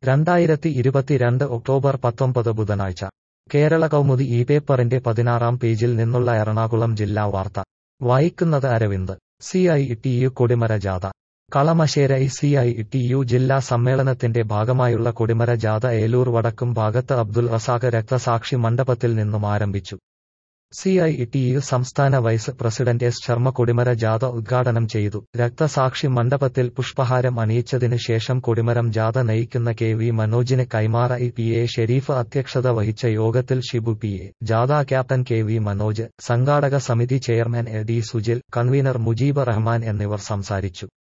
രണ്ടായിരത്തി ഇരുപത്തിരണ്ട് ഒക്ടോബർ പത്തൊമ്പത് ബുധനാഴ്ച കേരള കൗമുദി ഈ പേപ്പറിന്റെ പതിനാറാം പേജിൽ നിന്നുള്ള എറണാകുളം ജില്ലാ വാർത്ത വായിക്കുന്നത് Aravind C I T U കൊടിമര ജാഥ Kalamassery C I T U ജില്ലാ സമ്മേളനത്തിന്റെ ഭാഗമായുള്ള കൊടിമര ജാഥ ഏലൂർ വടക്കും ഭാഗത്ത് അബ്ദുൽ റസാഖ് രക്തസാക്ഷി മണ്ഡപത്തിൽ നിന്നും ആരംഭിച്ചു സി ഐ ടി യു സംസ്ഥാന വൈസ് പ്രസിഡന്റ് എസ് ശർമ്മ കൊടിമര ജാഥ ഉദ്ഘാടനം ചെയ്തു രക്തസാക്ഷി മണ്ഡപത്തിൽ പുഷ്പഹാരം അണിയിച്ചതിന് ശേഷം കൊടിമരം ജാഥ നയിക്കുന്ന കെ വി മനോജിന് കൈമാറ ഇ പി എ ഷെരീഫ് അധ്യക്ഷത വഹിച്ച യോഗത്തിൽ ഷിബു പി എ ജാഥ ക്യാപ്റ്റൻ കെ വി മനോജ് സംഘാടക സമിതി chairman A D Sujil convener Mujeeb Rahman എന്നിവർ സംസാരിച്ചു